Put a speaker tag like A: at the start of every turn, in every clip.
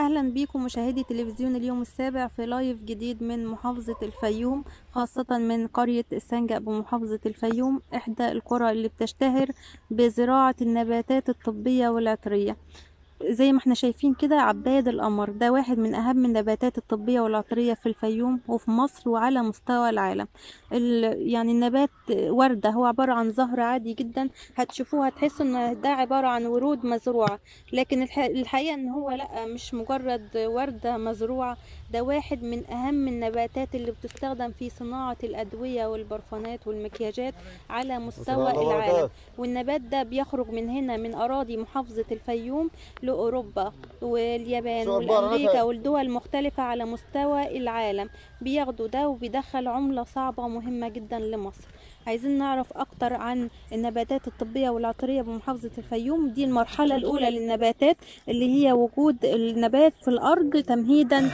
A: أهلا بكم مشاهدي تلفزيون اليوم السابع في لايف جديد من محافظة الفيوم خاصة من قرية السنجق بمحافظة الفيوم إحدى القرى اللي بتشتهر بزراعة النباتات الطبية والعطرية زي ما احنا شايفين كده عباد القمر ده واحد من أهم النباتات الطبية والعطرية في الفيوم وفي مصر وعلى مستوى العالم ال- يعني النبات وردة هو عبارة عن زهر عادي جدا هتشوفوه هتحسوا ان ده عبارة عن ورود مزروعة لكن الح- الحقيقة ان هو لا مش مجرد وردة مزروعة ده واحد من اهم النباتات اللي بتستخدم في صناعة الادوية والبرفانات والمكياجات على مستوى العالم والنبات ده بيخرج من هنا من اراضي محافظة الفيوم لاوروبا واليابان
B: شو عبارة
A: والامريكا
B: عنها؟
A: والدول المختلفة على مستوى العالم بياخدوا ده وبيدخل عملة صعبة مهمة جدا لمصر عايزين نعرف اكتر عن النباتات الطبية والعطرية بمحافظة الفيوم دي المرحلة الاولى للنباتات اللي هي وجود النبات في الارض تمهيدا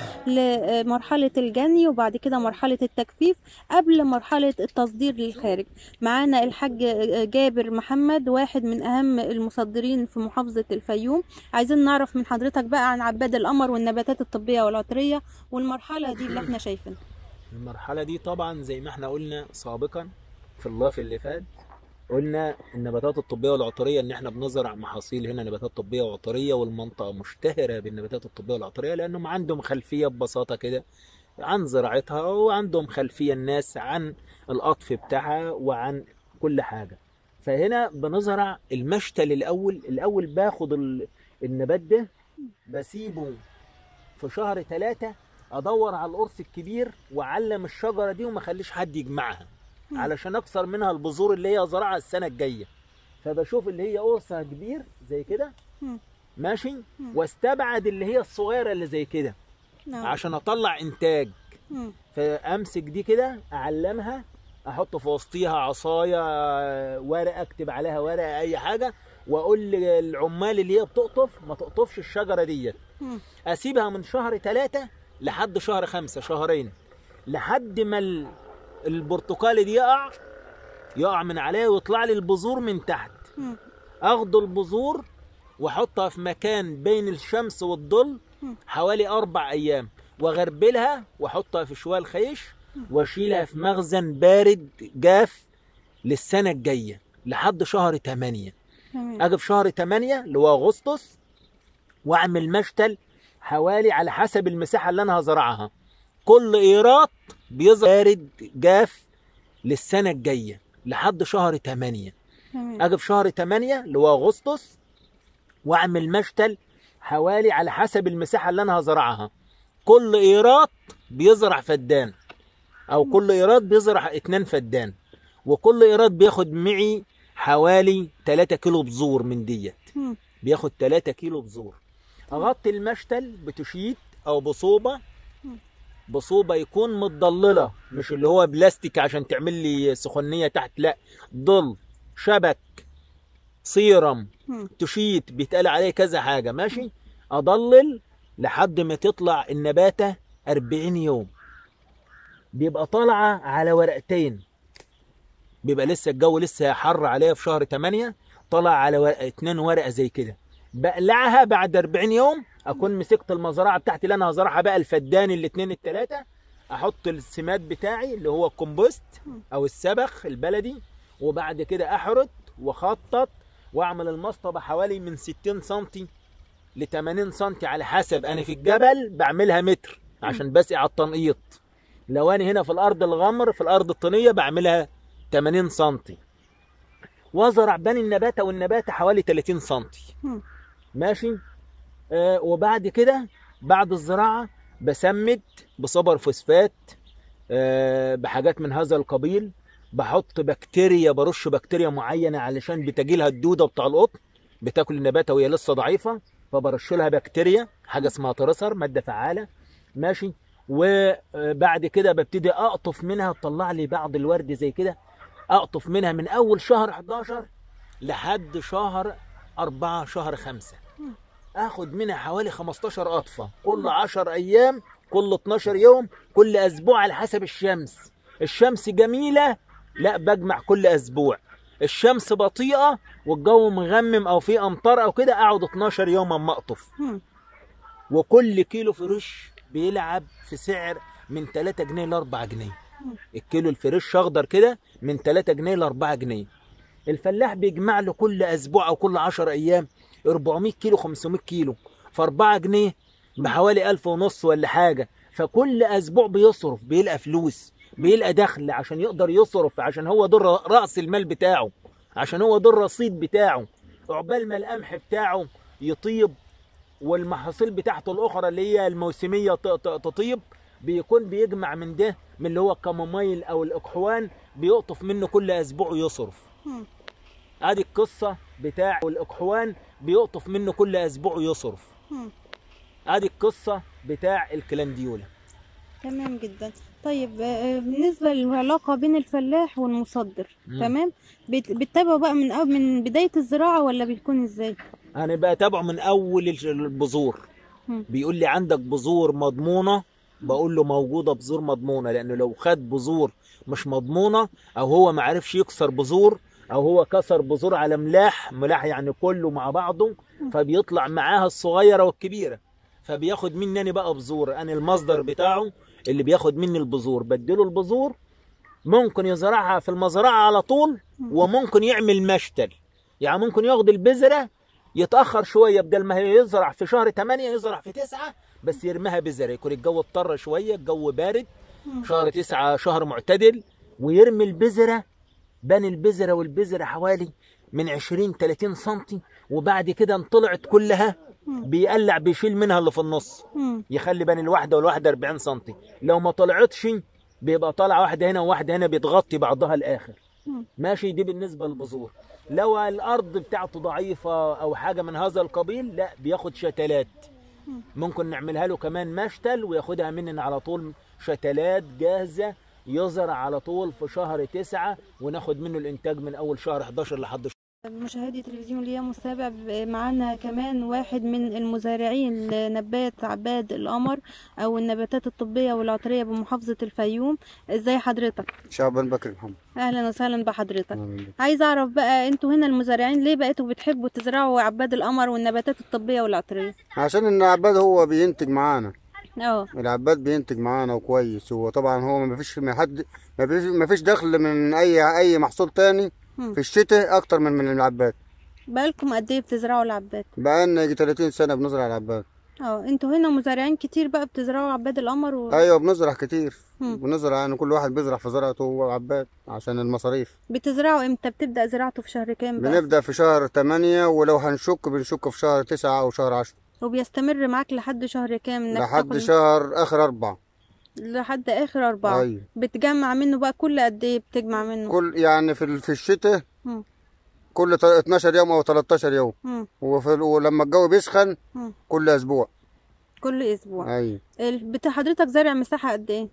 A: لمرحلة الجني وبعد كده مرحلة التجفيف قبل مرحلة التصدير للخارج معانا الحاج جابر محمد واحد من اهم المصدرين في محافظة الفيوم عايزين نعرف من حضرتك بقى عن عباد القمر والنباتات الطبية والعطرية والمرحلة دي اللي احنا شايفينها
C: المرحلة دي طبعا زي ما احنا قلنا سابقا في اللايف اللي فات قلنا النباتات الطبية والعطرية ان احنا بنزرع محاصيل هنا نباتات طبية وعطرية والمنطقة مشتهرة بالنباتات الطبية والعطرية لانهم عندهم خلفية ببساطة كده عن زراعتها وعندهم خلفية الناس عن القطف بتاعها وعن كل حاجة فهنا بنزرع المشتل الاول الاول باخد ال- النبات ده بسيبه في شهر ثلاثة ادور على القرص الكبير واعلم الشجره دي وما اخليش حد يجمعها
A: مم. علشان
C: علشان اكسر منها البذور اللي هي زرعها السنه الجايه فبشوف اللي هي قرصها كبير زي كده
A: مم.
C: ماشي
A: مم.
C: واستبعد اللي هي الصغيره اللي زي كده
A: نعم
C: عشان اطلع انتاج
A: مم.
C: فامسك دي كده اعلمها احط في وسطيها عصايه ورقه اكتب عليها ورقه اي حاجه واقول للعمال اللي هي بتقطف ما تقطفش الشجره ديت
A: مم.
C: اسيبها من شهر ثلاثة لحد شهر خمسة شهرين لحد ما ال- البرتقالي دي يقع يقع من عليه ويطلع لي البذور من تحت
A: مم.
C: اخد البذور واحطها في مكان بين الشمس والظل
A: مم.
C: حوالي اربع ايام واغربلها واحطها في شوال خيش واشيلها في مخزن بارد جاف للسنة الجاية لحد شهر 8
A: تمام
C: اجي في شهر 8 اللي هو اغسطس واعمل مشتل حوالي على حسب المساحه اللي انا هزرعها كل ايرات بيظهر بارد جاف للسنه الجايه لحد شهر 8
A: تمام
C: اجي في شهر 8 اللي هو اغسطس واعمل مشتل حوالي على حسب المساحه اللي انا هزرعها كل ايرات بيزرع فدان او كل ايراد بيزرع اتنين فدان وكل ايراد بياخد معي حوالي 3 كيلو بذور من ديت
A: مم.
C: بياخد 3 كيلو بذور اغطي المشتل بتشيت او بصوبه
A: مم.
C: بصوبه يكون متضلله مش اللي هو بلاستيك عشان تعمل لي سخونيه تحت لا ضل شبك صيرم
A: مم.
C: تشيت بيتقال عليه كذا حاجه ماشي اضلل لحد ما تطلع النباته 40 يوم بيبقى طالعه على ورقتين بيبقى لسه الجو لسه حر عليها في شهر 8 طلع على ورقة اتنين ورقه زي كده بقلعها بعد 40 يوم اكون مسكت المزرعه بتاعتي اللي انا هزرعها بقى الفدان الاثنين الثلاثه احط السماد بتاعي اللي هو الكومبوست او السبخ البلدي وبعد كده احرط واخطط واعمل المصطبه حوالي من 60 سم ل 80 سم على حسب انا في الجبل بعملها متر عشان بسقي على التنقيط لو انا هنا في الارض الغمر في الارض الطينيه بعملها 80 سم وازرع بين النباته والنباته حوالي 30 سم
A: مم.
C: ماشي آه وبعد كده بعد الزراعه بسمد بصبر فوسفات آه بحاجات من هذا القبيل بحط بكتيريا برش بكتيريا معينه علشان بتجيلها الدوده بتاع القطن بتاكل النباته وهي لسه ضعيفه فبرش لها بكتيريا حاجه اسمها ترسر ماده فعاله ماشي وبعد كده ببتدي اقطف منها تطلع لي بعض الورد زي كده اقطف منها من اول شهر 11 لحد شهر 4 شهر 5 اخد منها حوالي 15 قطفه كل 10 ايام كل 12 يوم كل اسبوع على حسب الشمس الشمس جميله لا بجمع كل اسبوع الشمس بطيئه والجو مغمم او في امطار او كده اقعد 12 يوم اما اقطف
A: مم.
C: وكل كيلو فريش بيلعب في سعر من 3 جنيه ل 4 جنيه الكيلو الفريش اخضر كده من 3 جنيه ل 4 جنيه الفلاح بيجمع له كل اسبوع او كل 10 ايام 400 كيلو 500 كيلو ف 4 جنيه بحوالي 1000 ونص ولا حاجه فكل اسبوع بيصرف بيلقى فلوس بيلقى دخل عشان يقدر يصرف عشان هو ده راس المال بتاعه عشان هو ده الرصيد بتاعه عقبال ما القمح بتاعه يطيب والمحاصيل بتاعته الاخرى اللي هي الموسميه ت- ت- تطيب بيكون بيجمع من ده من اللي هو الكماميل او الاقحوان بيقطف منه كل اسبوع يصرف
A: مم.
C: ادي القصه بتاع الاقحوان بيقطف منه كل اسبوع يصرف
A: مم.
C: ادي القصه بتاع الكلنديولا
A: تمام جدا طيب آه، بالنسبة للعلاقة بين الفلاح والمصدر
C: مم.
A: تمام بت- بتتابعوا بقى من أول من بداية الزراعة ولا بيكون ازاي؟
C: انا بقى تابعه من اول الج- البذور
A: مم.
C: بيقول لي عندك بذور مضمونه بقول له موجوده بذور مضمونه لانه لو خد بذور مش مضمونه او هو ما عرفش يكسر بذور او هو كسر بذور على ملاح ملاح يعني كله مع بعضه فبيطلع معاها الصغيره والكبيره فبياخد مني انا بقى بذور انا المصدر بتاعه اللي بياخد مني البذور بديله البذور ممكن يزرعها في المزرعه على طول وممكن يعمل مشتل يعني ممكن ياخد البذره يتاخر شويه بدل ما هي يزرع في شهر 8 يزرع في 9 بس يرميها بذره يكون الجو اضطر شويه الجو بارد
A: مم.
C: شهر 9 شهر معتدل ويرمي البذره بين البذره والبذره حوالي من 20 30 سم وبعد كده ان طلعت كلها
A: مم.
C: بيقلع بيشيل منها اللي في النص
A: مم.
C: يخلي بين الواحده والواحده 40 سم لو ما طلعتش بيبقى طالعه واحده هنا وواحده هنا بتغطي بعضها الاخر
A: مم.
C: ماشي دي بالنسبه للبذور لو الارض بتاعته ضعيفه او حاجه من هذا القبيل لا بياخد شتلات ممكن نعملها له كمان مشتل وياخدها مننا على طول شتلات جاهزه يزرع على طول في شهر تسعة وناخد منه الانتاج من اول شهر 11 لحد
A: مشاهدي تلفزيون اليوم السابع ب- معانا كمان واحد من المزارعين لنبات عباد القمر او النباتات الطبية والعطرية بمحافظة الفيوم ازاي حضرتك
B: شعبان بكر محمد
A: اهلا وسهلا بحضرتك
B: آمين.
A: عايزه اعرف بقى انتوا هنا المزارعين ليه بقيتوا بتحبوا تزرعوا عباد القمر والنباتات الطبية والعطرية
B: عشان ان العباد هو بينتج معانا
A: اه
B: العباد بينتج معانا وكويس هو طبعا هو ما فيش ما حد ما فيش ما فيش دخل من اي اي محصول تاني
A: مم.
B: في الشتاء اكتر من من العباد
A: بقالكم قد ايه بتزرعوا العباد
B: بقالنا يجي 30 سنه بنزرع العباد
A: اه انتوا هنا مزارعين كتير بقى بتزرعوا عباد القمر و...
B: ايوه بنزرع كتير
A: مم.
B: بنزرع يعني كل واحد بيزرع في زرعته هو عباد عشان المصاريف
A: بتزرعوا امتى بتبدأ زراعته في شهر كام بقى
B: بنبدا في شهر 8 ولو هنشك بنشك في شهر 9 او شهر 10
A: وبيستمر معاك لحد شهر كام انك
B: لحد
A: تاخد-
B: شهر اخر أربعة
A: لحد اخر اربعة
B: ايوه
A: بتجمع منه بقى كل قد ايه بتجمع منه
B: كل يعني في ال- في الشتاء
A: مم.
B: كل ت- 12 يوم او 13 يوم
A: مم.
B: وفي ال- ولما الجو بيسخن
A: مم.
B: كل اسبوع
A: كل اسبوع
B: ايوه
A: ال- بت... حضرتك زارع مساحة قد ايه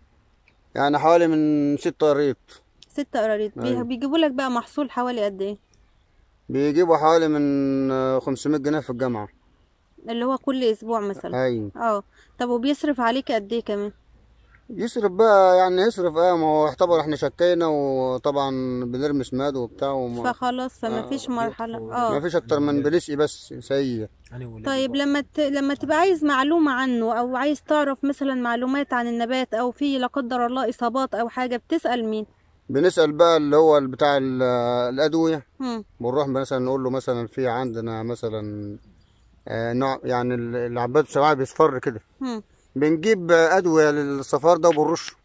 B: يعني حوالي من ست قريط
A: ستة قراريط بي...
B: أيوة.
A: بيجيبوا لك بقى محصول حوالي قد ايه
B: بيجيبوا حوالي من آه، 500 جنيه في الجامعة
A: اللي هو كل اسبوع مثلا
B: ايوه
A: اه طب وبيصرف عليك قد ايه كمان
B: يصرف بقى يعني يصرف اه ما هو يعتبر احنا شكينا وطبعا بنرمي سماد وبتاع وما
A: فخلاص فما
B: آه،
A: فيش مرحلة
B: ما
A: اه
B: فيش اكتر من بنسقي بس سيء
A: طيب لما ت... لما تبقى عايز معلومة عنه او عايز تعرف مثلا معلومات عن النبات او في لا قدر الله اصابات او حاجة بتسأل مين
B: بنسأل بقى اللي هو بتاع ال- الأدوية
A: مم.
B: بنروح مثلا نقول له مثلا في عندنا مثلا آه، نوع يعني ال- العباد ساعات بيصفر كده
A: مم.
B: بنجيب أدوية للصفار ده وبنرشه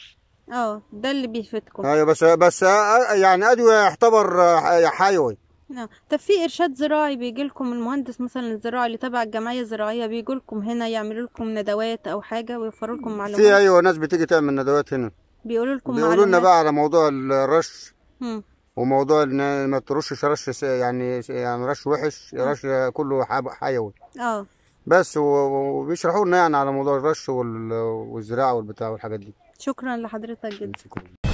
A: اه ده اللي بيفيدكم
B: ايوه بس بس آه، يعني أدوية يعتبر آه، حيوي
A: اه طب في ارشاد زراعي بيجي لكم المهندس مثلا الزراعي اللي تبع الجمعيه الزراعيه بيجي لكم هنا يعملوا لكم ندوات او حاجه ويوفروا لكم
B: في
A: معلومات
B: ايوه ناس بتيجي تعمل ندوات هنا
A: بيقولوا لكم
B: بيقولوا لنا
A: معلومات
B: بقى على موضوع الرش
A: مم.
B: وموضوع ان ما ترشش رش س- يعني يعني رش وحش رش كله حب- حيوي
A: اه
B: بس و- وبيشرحوا لنا يعني على موضوع الرش وال- والزراعه والبتاع والحاجات دي
A: شكرا لحضرتك جدا
B: شكرا